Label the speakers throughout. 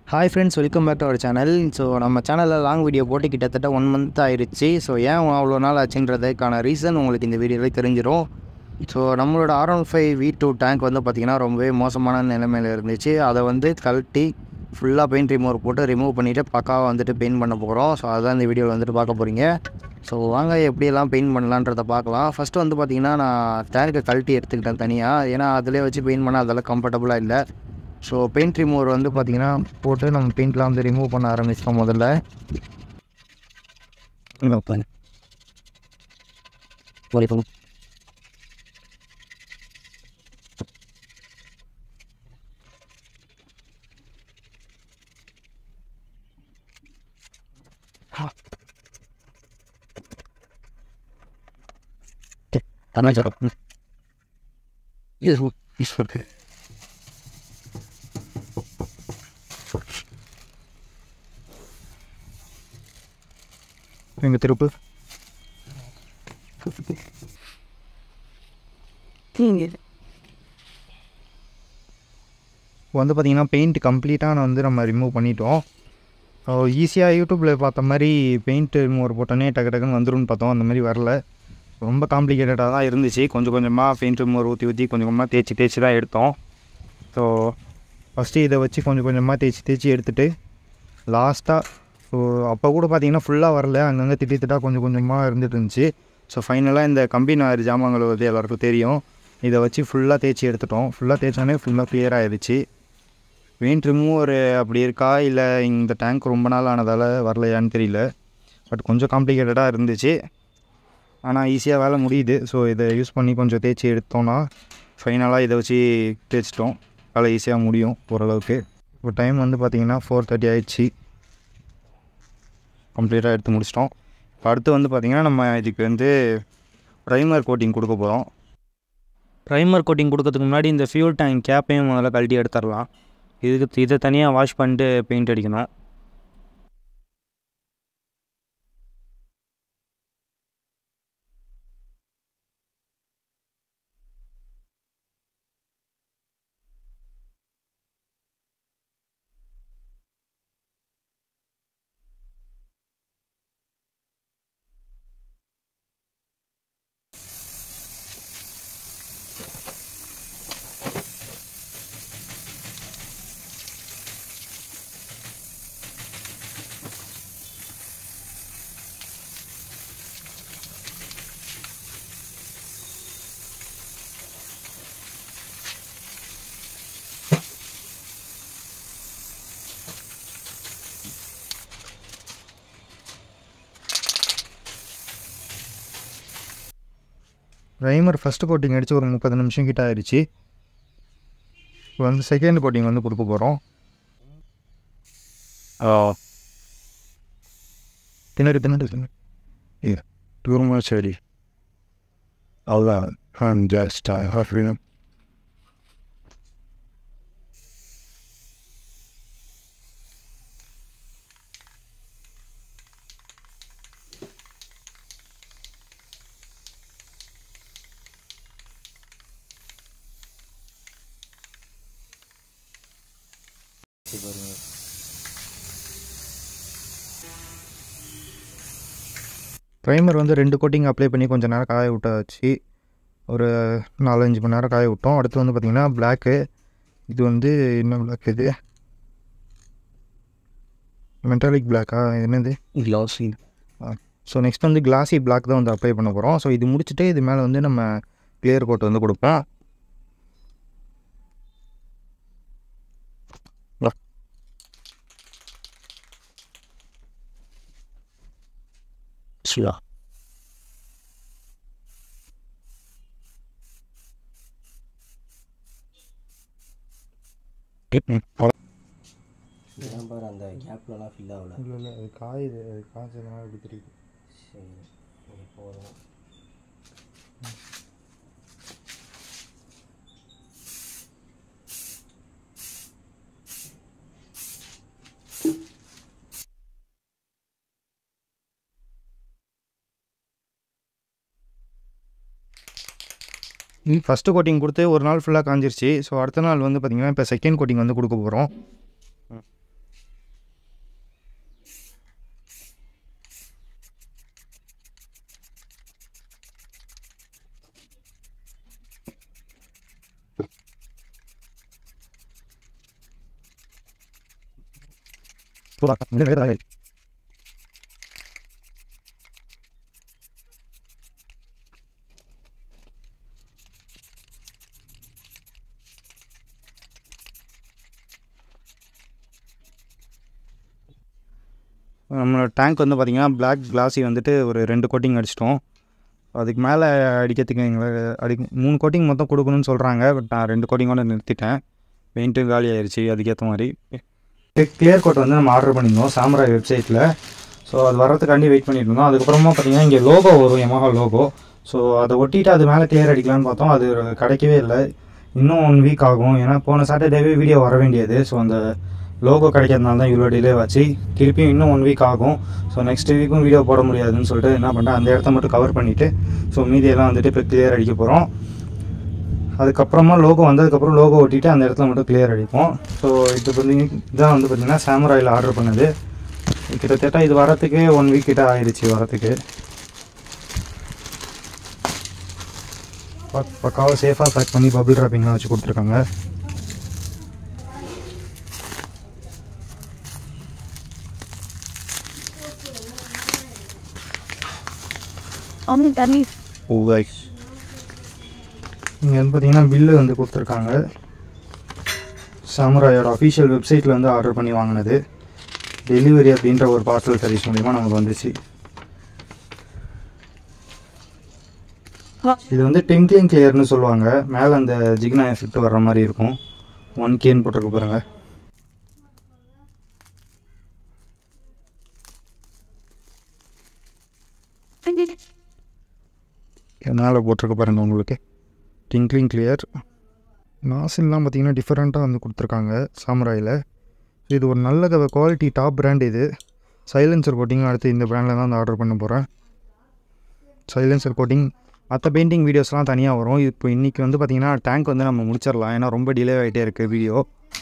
Speaker 1: Hi friends welcome back to our channel so நம்ம சேனலில் long video போட்டு கிட்டத்தட்ட ஒன் மந்த் ஆயிடுச்சு ஸோ ஏன் அவ்வளோ நாள் ஆச்சுன்றதுக்கான ரீசன் உங்களுக்கு இந்த வீடியோவில் தெரிஞ்சிடும் ஸோ நம்மளோட R one five V two tank வந்து பார்த்திங்கன்னா ரொம்பவே மோசமான நிலைமையில் இருந்துச்சு அதை வந்து கழட்டி ஃபுல்லாக பெயிண்ட் ரிமூவர் போட்டு ரிமூவ் பண்ணிவிட்டு பக்காவாக வந்துட்டு பெயிண்ட் பண்ண போகிறோம் ஸோ அதான் இந்த வீடியோவில் வந்துட்டு பார்க்க போகிறீங்க ஸோ வாங்க எப்படியெல்லாம் பெயிண்ட் பண்ணலான்றதை பார்க்கலாம் ஃபஸ்ட்டு வந்து பார்த்திங்கன்னா நான் டேங்கை கழட்டி எடுத்துக்கிட்டேன் தனியாக ஏன்னா அதிலே வச்சு பெயிண்ட் பண்ணால் அதெல்லாம் கம்ஃபர்டபுளாக இல்லை ஸோ பெயிண்ட் ரிமூவர் வந்து பார்த்திங்கன்னா போட்டு நம்ம பெயிண்ட்லாம் வந்து ரிமூவ் பண்ண ஆரம்பிச்சிட்டோம் முதல்ல எங்கள் திருப்பு இப்போ வந்து பார்த்திங்கன்னா பெயிண்ட் கம்ப்ளீட்டாக நான் வந்து நம்ம ரிமூவ் பண்ணிட்டோம் ஈஸியாக யூடியூப்பில் பார்த்த மாதிரி பெயிண்ட் ரிமூவர் போட்டோன்னே டக்கு டக்குன்னு வந்துரும்னு பார்த்தோம் அந்த மாதிரி வரல ரொம்ப காம்ப்ளிகேட்டடாக தான் இருந்துச்சு கொஞ்சம் கொஞ்சமாக பெயிண்ட் ரிமூவர் ஊற்றி ஊற்றி கொஞ்சம் கொஞ்சமாக தேய்ச்சி தேய்ச்சி தான் எடுத்தோம் ஸோ ஃபஸ்ட்டு இதை வச்சு கொஞ்சம் கொஞ்சமாக தேய்ச்சி தேய்ச்சி எடுத்துகிட்டு லாஸ்ட்டாக ஸோ அப்போ கூட பார்த்தீங்கன்னா ஃபுல்லாக வரல அங்கங்கே திட்டி திட்டா கொஞ்சம் கொஞ்சமாக இருந்துட்டு இருந்துச்சு ஸோ ஃபைனலாக இந்த கம்பி நார் ஜாமான்கள் வந்து எல்லாருக்கும் தெரியும் இதை வச்சு ஃபுல்லாக தேய்ச்சி எடுத்துட்டோம் ஃபுல்லாக தேய்ச்சானே ஃபுல்லாக கிளியர் ஆயிடுச்சு பெயிண்ட் ரிமூவர் அப்படி இருக்கா இல்லை இந்த டேங்க் ரொம்ப நாள் ஆனதால் வரலையான்னு தெரியல பட் கொஞ்சம் காம்ப்ளிகேட்டடாக இருந்துச்சு ஆனால் ஈஸியாக வேலை முடியுது ஸோ இதை யூஸ் பண்ணி கொஞ்சம் தேய்ச்சி எடுத்தோன்னா ஃபைனலாக இதை வச்சு தேய்ச்சிட்டோம் வேலை ஈஸியாக முடியும் ஓரளவுக்கு இப்போ டைம் வந்து பார்த்திங்கன்னா ஃபோர் தேர்ட்டி ஆயிடுச்சு கம்ப்ளீட்டாக எடுத்து முடிச்சிட்டோம் இப்போ அடுத்து வந்து பார்த்திங்கன்னா நம்ம இதுக்கு வந்து ப்ரைமர் கோட்டிங் கொடுக்க போகிறோம் ப்ரைமர் கோட்டிங் கொடுக்கறதுக்கு முன்னாடி இந்த ஃபியூல் டேங்க் கேப்பையும் முதல்ல கழட்டி எடுத்துடலாம் இதுக்கு இதை தனியாக வாஷ் பண்ணிட்டு பெயிண்ட் அடிக்கணும் ப்ரைமர் ஃபஸ்ட்டு கோட்டிங் அடித்து ஒரு முப்பது நிமிஷம் கிட்ட ஆயிடுச்சு இப்போ வந்து செகண்ட் கோட்டிங் வந்து கொடுக்க போகிறோம் திணறு திணறு திணறு
Speaker 2: Durma சரி அவ்வளோதான் I'm just uh, hurrying.
Speaker 1: Primer வந்து ரெண்டு கோட்டிங் அப்ளை பண்ணி கொஞ்சம் நேரம் காய விட்டாச்சு ஒரு நாலஞ்சு மணி நேரம் காய விட்டோம் அடுத்து வந்து பார்த்திங்கன்னா பிளாக்கு இது வந்து என்ன பிளாக் இது மெட்டாலிக் பிளாக்கா என்னது
Speaker 2: Glossy.
Speaker 1: ஸோ நெக்ஸ்ட் வந்து கிளாசி பிளாக் தான் வந்து அப்ளை பண்ண போகிறோம் ஸோ இது முடிச்சுட்டு இது மேலே வந்து நம்ம கிளியர் கோட் வந்து கொடுப்போம்
Speaker 2: Sure.
Speaker 3: இதான் பாரு அந்த கேப்லலாம் ஃபில் ஆகல
Speaker 1: இல்லை இல்லை அது காயுது அது காய்ச்சதுனால எப்படி தெரியுது
Speaker 3: சரி இது போதும்
Speaker 1: ஃபஸ்ட்டு கோட்டிங் கொடுத்து ஒரு நாள் ஃபுல்லாக காஞ்சிருச்சு ஸோ அடுத்த நாள் வந்து பார்த்திங்கன்னா இப்போ செகண்ட் கோட்டிங் வந்து கொடுக்க போகிறோம் நம்மளோட டேங்க் வந்து பார்த்திங்கன்னா பிளாக் கிளாஸி வந்துட்டு ஒரு ரெண்டு கோட்டிங் அடிச்சிட்டோம் அதுக்கு மேலே அடிக்கிறதுக்கு எங்களை அடி மூணு கோட்டிங் மொத்தம் கொடுக்கணும்னு சொல்கிறாங்க பட் நான் ரெண்டு கோட்டிங்கோட நிறுத்திட்டேன் பெயிண்ட்டு காலி ஆயிடுச்சு அதுக்கேற்ற மாதிரி கிளியர் கோட் வந்து நம்ம ஆர்டர் பண்ணியிருந்தோம் சாம்ராய் வெப்சைட்டில் ஸோ அது வர்றதுக்காண்டி வெயிட் பண்ணிட்டு இருந்தோம் அதுக்கப்புறமா பார்த்தீங்கன்னா இங்கே லோகோ வரும் Yamaha லோகோ ஸோ அதை ஒட்டிட்டு அது மேலே கிளியர் அடிக்கலாம்னு பார்த்தோம் அது கிடைக்கவே இல்லை இன்னும் ஒன் வீக் ஆகும் ஏன்னா போன சாட்டர்டேவே வீடியோ வர வேண்டியது ஸோ அந்த லோகோ கிடைக்கிறதுனால தான் இவ்வளோ டிலே ஆச்சு திருப்பியும் இன்னும் ஒன் வீக் ஆகும் ஸோ நெக்ஸ்ட் வீக்கும் வீடியோ போட முடியாதுன்னு சொல்லிட்டு என்ன பண்ணிட்டேன் அந்த இடத்த மட்டும் கவர் பண்ணிவிட்டு ஸோ மீதியெல்லாம் வந்துட்டு இப்போ கிளியர் அடிக்க போகிறோம் அதுக்கப்புறமா லோகோ வந்ததுக்கப்புறம் லோகோ ஒட்டிட்டு அந்த இடத்துல மட்டும் கிளியர் அடிப்போம் ஸோ இது பார்த்தீங்க இதான் வந்து பார்த்தீங்கன்னா சாமுராயில் ஆர்டர் பண்ணது கிட்டத்தட்ட இது வரத்துக்கே ஒன் வீக் கிட்ட ஆயிடுச்சு வரத்துக்கு பக்- பக்காவாக சேஃபாக பேக் பண்ணி பபிள் ட்ராப்பிங்லாம் வச்சு கொடுத்துருக்காங்க
Speaker 4: Omni தண்ணி
Speaker 2: Like,
Speaker 1: இங்கே வந்து பார்த்தீங்கன்னா பில்லு வந்து கொடுத்துருக்காங்க சாமுராயோட அஃபீஷியல் வெப்சைட்டில் வந்து ஆர்டர் பண்ணி வாங்கினது டெலிவரி அப்படின்ற ஒரு பார்சல் சர்வீஸ் மூலிமா நமக்கு வந்துச்சு இது வந்து டிங்க்லிங் கிளியர்னு சொல்லுவாங்க மேலே அந்த ஜிக்னா எஃபெக்ட் வர்ற மாதிரி இருக்கும் ஒன் கேன்னு போட்டிருக்க பாருங்க மேலே போட்டிருக்க பாருங்க உங்களுக்கு டிங்க்லிங் கிளியர் நாசில்லாம் பார்த்தீங்கன்னா டிஃப்ரெண்ட்டாக வந்து கொடுத்துருக்காங்க சாமுராயில் இது ஒரு நல்ல குவாலிட்டி டாப் பிராண்ட் இது சைலன்சர் கோட்டிங் அடுத்து இந்த பிராண்டில் தான் வந்து ஆர்டர் பண்ண போகிறேன் சைலன்சர் கோட்டிங் மற்ற பெயிண்டிங் வீடியோஸ்லாம் தனியாக வரும் இப்போ இன்றைக்கி வந்து பார்த்திங்கன்னா டேங்க் வந்து நம்ம முடிச்சிடலாம் ஏன்னா ரொம்ப டிலே ஆகிட்டே இருக்குது வீடியோ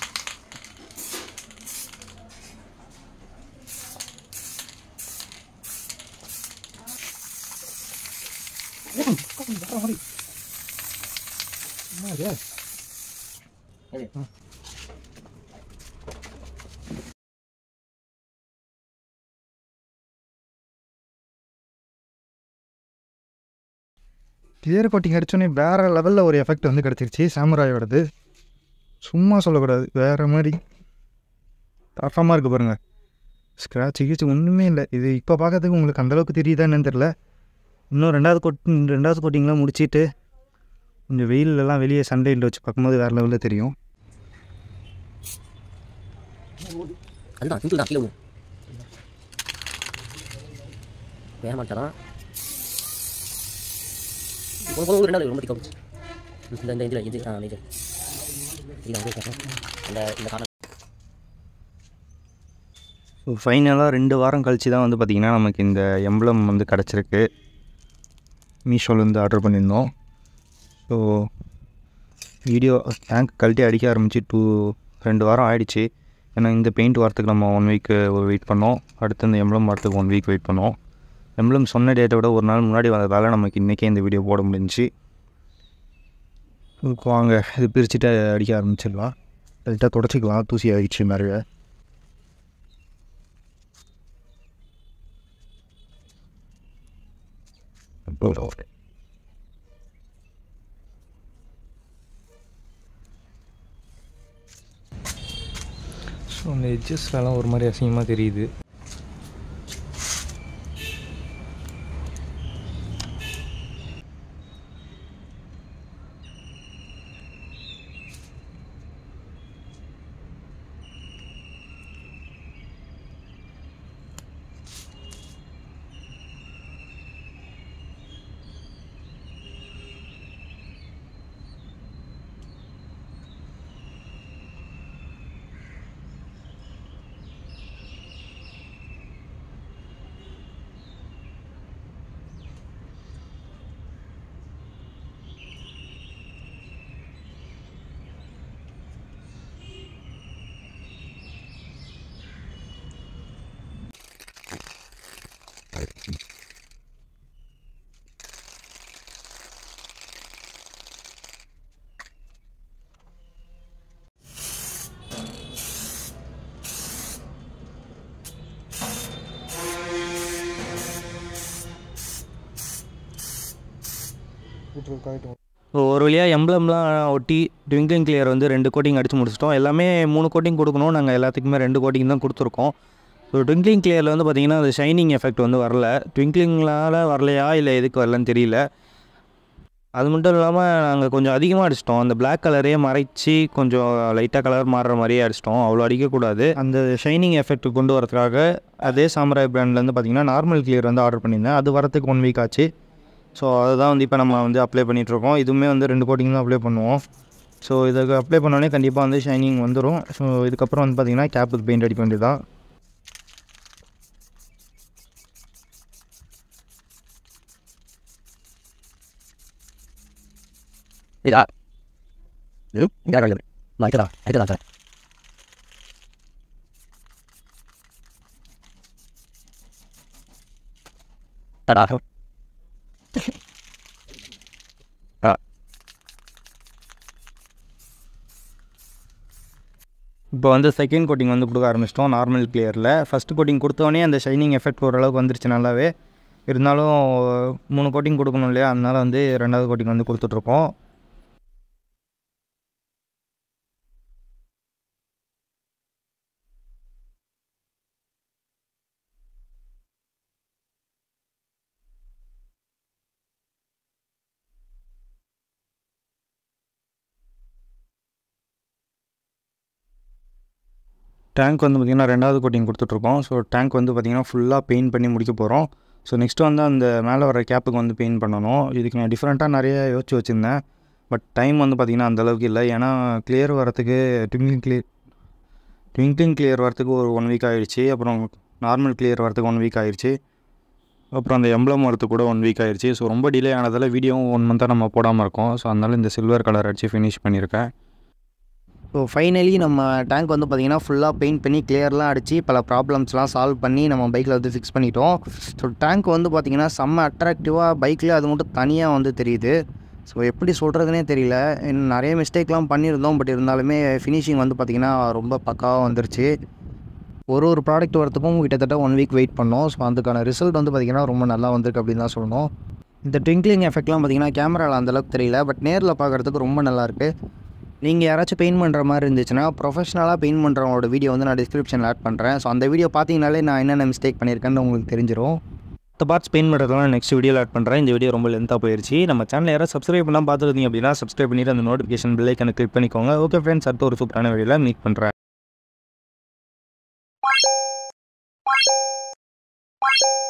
Speaker 1: கிளியர் கோட்டிங் அடிச்சோடனே வேறு லெவலில் ஒரு எஃபெக்ட் வந்து கிடச்சிருச்சு சாமுராயோடது சும்மா சொல்லக்கூடாது வேறு மாதிரி தரமாக இருக்குது பாருங்கள் ஸ்க்ராட்ச் கீச்சு ஒன்றுமே இல்லை இது இப்போ பார்க்கறதுக்கு உங்களுக்கு அந்தளவுக்கு தெரியுதா என்னன்னு தெரில இன்னும் ரெண்டாவது கோட் ரெண்டாவது கோட்டிங்லாம் முடிச்சிட்டு கொஞ்சம் வெயிலெல்லாம் வெளியே சண்டேயில் வச்சு பார்க்கும்போது வேறு லெவலில் தெரியும்
Speaker 5: அதுதான் சிம்பிள் தான் கீழே விழும் வேற மாட்டான் ஒரு ஒரு ரெண்டாவது ரொம்ப திக்கம் இந்த இந்த இதில் இது ஆ இது இது வந்து கேட்கணும் அந்த இந்த காரணம்
Speaker 1: ஸோ ஃபைனலாக ரெண்டு வாரம் கழிச்சு தான் வந்து பார்த்திங்கன்னா நமக்கு இந்த எம்ப்ளம் வந்து கிடச்சிருக்கு மீஷோலேருந்து ஆர்டர் பண்ணியிருந்தோம் ஸோ வீடியோ டேங்க் கழட்டி அடிக்க ஆரம்பித்து டூ ரெண்டு வாரம் ஆயிடுச்சு ஏன்னா இந்த பெயிண்ட் வரத்துக்கு நம்ம ஒன் வீக்கு வெயிட் பண்ணோம் அடுத்து இந்த எம்ப்ளம் வரத்துக்கு ஒன் வீக் வெயிட் பண்ணோம் எம்ப்ளம் சொன்ன டேட்டை விட ஒரு நாள் முன்னாடி வந்ததால் நமக்கு இன்றைக்கே இந்த வீடியோ போட முடிஞ்சுச்சு இதுக்கு வாங்க இது பிரிச்சுட்டு அடிக்க ஆரம்பிச்சிடலாம் லைட்டாக தொடச்சிக்கலாம் தூசி ஆகிடுச்சு நிறைய ஸோ அந்த எட்ஜஸ்லலாம் ஒரு மாதிரி அசிங்கமாக தெரியுது ஸோ ஒரு வழியாக எம்ப்ளம்லாம் ஒட்டி ட்விங்கிங் கிளியர் வந்து ரெண்டு கோட்டிங் அடித்து முடிச்சிட்டோம் எல்லாமே மூணு கோட்டிங் கொடுக்கணும் நாங்கள் எல்லாத்துக்குமே ரெண்டு கோட்டிங் தான் கொடுத்துருக்கோம் ஸோ ட்விங்க்லிங் கிளியரில் வந்து பார்த்திங்கன்னா அது ஷைனிங் எஃபெக்ட் வந்து வரல ட்விங்க்லிங்னால வரலையா இல்லை எதுக்கு வரலன்னு தெரியல அது மட்டும் இல்லாமல் நாங்கள் கொஞ்சம் அதிகமாக அடிச்சிட்டோம் அந்த Black கலரே மறைச்சி கொஞ்சம் லைட்டாக கலர் மாறுற மாதிரியே அடிச்சிட்டோம் அவ்வளோ அடிக்கக்கூடாது அந்த ஷைனிங் எஃபெக்ட் கொண்டு வரதுக்காக அதே சாம்ராய் பிராண்ட்லேருந்து பார்த்திங்கன்னா நார்மல் கிளியர் வந்து ஆர்டர் பண்ணியிருந்தேன் அது வரத்துக்கு ஒன் வீக் ஆச்சு ஸோ அதுதான் வந்து இப்போ நம்ம வந்து அப்ளை பண்ணிகிட்ருக்கோம் இதுவுமே வந்து ரெண்டு கோட்டிங் தான் அப்ளை பண்ணுவோம் ஸோ இதுக்கு அப்ளை பண்ணோடனே கண்டிப்பாக வந்து ஷைனிங் வந்துடும் ஸோ இதுக்கப்புறம் வந்து பார்த்திங்கன்னா கேப்புக்கு பெயிண்ட் அடிக்க வேண்டியதான்
Speaker 5: இதா இது யார் கழிவு நான் ஐட்டதா ஐட்டதா சார் தடா
Speaker 1: இப்போ வந்து செகண்ட் கோட்டிங் வந்து கொடுக்க ஆரம்பிச்சிட்டோம் நார்மல் கிளியரில் ஃபஸ்ட்டு கோட்டிங் கொடுத்தோடனே அந்த ஷைனிங் எஃபெக்ட் ஓரளவுக்கு வந்துருச்சு நல்லாவே இருந்தாலும் மூணு கோட்டிங் கொடுக்கணும் இல்லையா அதனால வந்து ரெண்டாவது கோட்டிங் வந்து கொடுத்துட்ருக்கோம் டேங்க் வந்து பார்த்திங்கன்னா ரெண்டாவது கோட்டிங் கொடுத்துட்ருக்கோம் ஸோ டேங்க் வந்து பார்த்திங்கன்னா ஃபுல்லாக பெயிண்ட் பண்ணி முடிக்க போகிறோம் ஸோ நெக்ஸ்ட்டு வந்து அந்த மேலே வர கேப்புக்கு வந்து பெயிண்ட் பண்ணணும் இதுக்கு நான் டிஃப்ரெண்ட்டாக நிறைய யோசிச்சு வச்சுருந்தேன் பட் டைம் வந்து பார்த்திங்கன்னா அந்தளவுக்கு இல்லை ஏன்னா கிளியர் வரத்துக்கு ட்விங்கிங் கிளியர் ட்விங்கிங் கிளியர் வரத்துக்கு ஒரு ஒன் வீக் ஆகிடுச்சு அப்புறம் நார்மல் கிளியர் வரத்துக்கு ஒன் வீக் ஆகிடுச்சு அப்புறம் அந்த எம்ப்ளம் வரத்துக்கு கூட ஒன் வீக் ஆகிடுச்சு ஸோ ரொம்ப டிலே ஆனதால் வீடியோவும் ஒன் மந்த்தாக நம்ம போடாமல் இருக்கோம் ஸோ அதனால இந்த சில்வர் கலர் அடித்து ஃபினிஷ் பண்ணியிருக்கேன் ஸோ ஃபைனலி நம்ம டேங்க் வந்து பார்த்திங்கன்னா ஃபுல்லாக பெயிண்ட் பண்ணி கிளியர்லாம் அடித்து பல ப்ராப்ளம்ஸ்லாம் சால்வ் பண்ணி நம்ம பைக்கில் வந்து ஃபிக்ஸ் பண்ணிட்டோம் ஸோ டேங்க் வந்து பார்த்திங்கன்னா செம்ம அட்ராக்டிவாக பைக்கில் அது மட்டும் தனியாக வந்து தெரியுது ஸோ எப்படி சொல்கிறதுனே தெரியல இன்னும் நிறைய மிஸ்டேக்லாம் பண்ணியிருந்தோம் பட் இருந்தாலுமே ஃபினிஷிங் வந்து பார்த்திங்கன்னா ரொம்ப பக்காவாக வந்துருச்சு ஒரு ஒரு ப்ராடக்ட் வரத்துக்கும் கிட்டத்தட்ட ஒன் வீக் வெயிட் பண்ணோம் ஸோ அதுக்கான ரிசல்ட் வந்து பார்த்திங்கன்னா ரொம்ப நல்லா வந்திருக்கு அப்படின்னு தான் சொல்லணும் இந்த ட்விங்க்லிங் எஃபெக்ட்லாம் பார்த்திங்கன்னா கேமராவில் அந்தளவுக்கு தெரியல பட் நேரில் பார்க்குறதுக்கு ரொம்ப நல்லாயிருக்கு நீங்கள் யாராச்சும் பெயிண்ட் பண்ணுற மாதிரி இருந்துச்சுன்னா ப்ரொஃபஷனலாக பெயிண்ட் பண்ணுறவங்களோட வீடியோ வந்து நான் டிஸ்கிரிப்ஷனில் ஆட் பண்ணுறேன் ஸோ அந்த வீடியோ பார்த்தீங்கனாலே நான் என்னென்ன மிஸ்டேக் பண்ணியிருக்கேன்னு உங்களுக்கு தெரிஞ்சிடும் இந்த பார்ட்ஸ் பெயிண்ட் பண்ணுறதுலாம் நெக்ஸ்ட் வீடியோவில் ஆட் பண்ணுறேன் இந்த வீடியோ ரொம்ப லென்த்தாக போயிடுச்சு நம்ம சேனல் யாராவது சப்ஸ்கிரைப் பண்ணால் பார்த்துருந்தீங்க அப்படின்னா சப்ஸ்கிரைப் பண்ணிட்டு அந்த நோட்டிஃபிகேஷன் பில்லைக்கனை கிளிக் பண்ணிக்கோங்க ஓகே ஃப்ரெண்ட்ஸ் அடுத்த ஒரு சூப்பரான வீடியோவில் மீட் பண்ணுறேன்